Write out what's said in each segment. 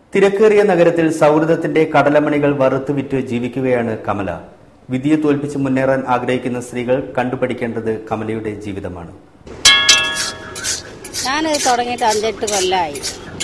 തിരക്കേറിയ നഗരത്തിൽ സൗഹൃദത്തിന്റെ കടലമണികൾ വറുത്ത് വിറ്റ് ജീവിക്കുകയാണ് കമല വിധിയെ തോൽപ്പിച്ച് മുന്നേറാൻ ആഗ്രഹിക്കുന്ന സ്ത്രീകൾ കണ്ടുപഠിക്കേണ്ടത് കമലയുടെ ജീവിതമാണ് ഞാനിത് തുടങ്ങിയിട്ട് അഞ്ചെട്ട് കൊല്ലമായി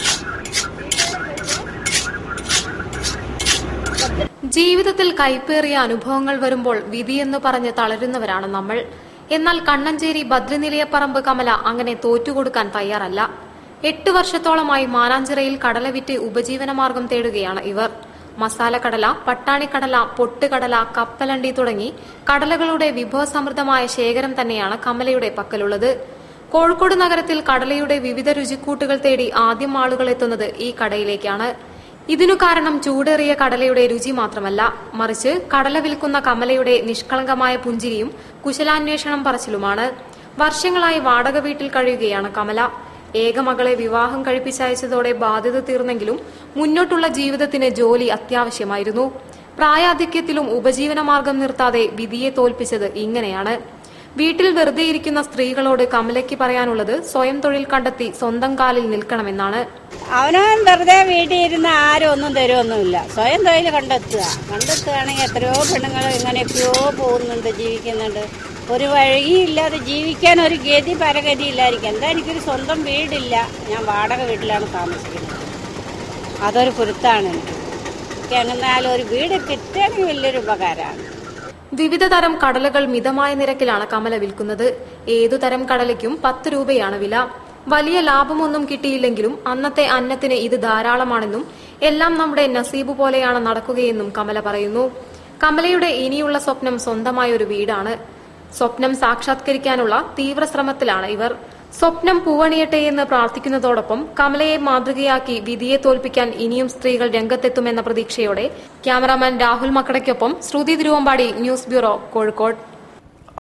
ജീവിതത്തിൽ കൈപ്പേറിയ അനുഭവങ്ങൾ വരുമ്പോൾ വിധിയെന്ന് പറഞ്ഞ് തളരുന്നവരാണ് നമ്മൾ എന്നാൽ കണ്ണഞ്ചേരി ബദ്രനിലയപ്പറമ്പ് കമല അങ്ങനെ തോറ്റുകൊടുക്കാൻ തയ്യാറല്ല എട്ട് വർഷത്തോളമായി മാനാഞ്ചിറയിൽ കടല വിറ്റ് ഉപജീവനമാർഗം തേടുകയാണ് ഇവർ മസാലക്കടല പട്ടാണിക്കടല പൊട്ടുകടല കപ്പലണ്ടി തുടങ്ങി കടലകളുടെ വിഭവസമൃദ്ധമായ ശേഖരം തന്നെയാണ് കമലയുടെ പക്കലുള്ളത് കോഴിക്കോട് നഗരത്തിൽ കടലയുടെ വിവിധ രുചിക്കൂട്ടുകൾ തേടി ആദ്യം ആളുകൾ എത്തുന്നത് ഈ കടയിലേക്കാണ് ഇതിനു കാരണം ചൂടേറിയ കടലയുടെ രുചി മാത്രമല്ല മറിച്ച് കടല വിൽക്കുന്ന കമലയുടെ നിഷ്കളങ്കമായ പുഞ്ചിരിയും കുശലാന്വേഷണം പറച്ചിലുമാണ് വർഷങ്ങളായി വാടക വീട്ടിൽ കഴിയുകയാണ് കമല ഏകമകളെ വിവാഹം കഴിപ്പിച്ചയച്ചതോടെ ബാധ്യത തീർന്നെങ്കിലും മുന്നോട്ടുള്ള ജീവിതത്തിന് ജോലി അത്യാവശ്യമായിരുന്നു പ്രായാധിക്യത്തിലും ഉപജീവനമാർഗം നിർത്താതെ വിധിയെ തോൽപ്പിച്ചത് ഇങ്ങനെയാണ് വീട്ടിൽ വെറുതെ ഇരിക്കുന്ന സ്ത്രീകളോട് കമലയ്ക്ക് പറയാനുള്ളത് സ്വയം തൊഴിൽ കണ്ടെത്തി സ്വന്തം കാലിൽ നിൽക്കണമെന്നാണ് അവനവൻ വെറുതെ വീട്ടിൽ ഇരുന്ന് ആരും ഒന്നും തരുമൊന്നുമില്ല സ്വയം തൊഴിൽ കണ്ടെത്തുക കണ്ടെത്തുകയാണെങ്കിൽ എത്രയോ പെണ്ണുങ്ങൾ ഇങ്ങനെയൊക്കെയോ പോകുന്നുണ്ട് ജീവിക്കുന്നുണ്ട് ഒരു വഴിയില്ലാതെ ജീവിക്കാൻ ഒരു ഗതി പരഗതി ഇല്ലായിരിക്കും എന്താ എനിക്കൊരു സ്വന്തം വീടില്ല ഞാൻ വാടക വീട്ടിലാണ് താമസിക്കുന്നത് അതൊരു കുരുത്താണ് എനിക്ക് എനിക്ക് എങ്ങനെയാലും ഒരു വീട് കിട്ടുകയാണെങ്കിൽ വലിയൊരു ഉപകാരമാണ് വിവിധ തരം കടലകൾ മിതമായ നിരക്കിലാണ് കമല വിൽക്കുന്നത് ഏതു തരം കടലയ്ക്കും പത്ത് രൂപയാണ് വില വലിയ ലാഭമൊന്നും കിട്ടിയില്ലെങ്കിലും അന്നത്തെ അന്നത്തിന് ഇത് ധാരാളമാണെന്നും എല്ലാം നമ്മുടെ നസീബ് പോലെയാണ് നടക്കുകയെന്നും കമല പറയുന്നു കമലയുടെ ഇനിയുള്ള സ്വപ്നം സ്വന്തമായ ഒരു വീടാണ് സ്വപ്നം സാക്ഷാത്കരിക്കാനുള്ള തീവ്ര ശ്രമത്തിലാണ് ഇവർ സ്വപ്നം പൂവണിയട്ടെ എന്ന് പ്രാർത്ഥിക്കുന്നതോടൊപ്പം കമലയെ മാതൃകയാക്കി വിധിയെ തോൽപ്പിക്കാൻ ഇനിയും സ്ത്രീകൾ രംഗത്തെത്തുമെന്ന പ്രതീക്ഷയോടെ ക്യാമറാമാൻ രാഹുൽ മക്കടയ്ക്കൊപ്പം ശ്രുതി തിരുവമ്പാടി ന്യൂസ് ബ്യൂറോ കോഴിക്കോട്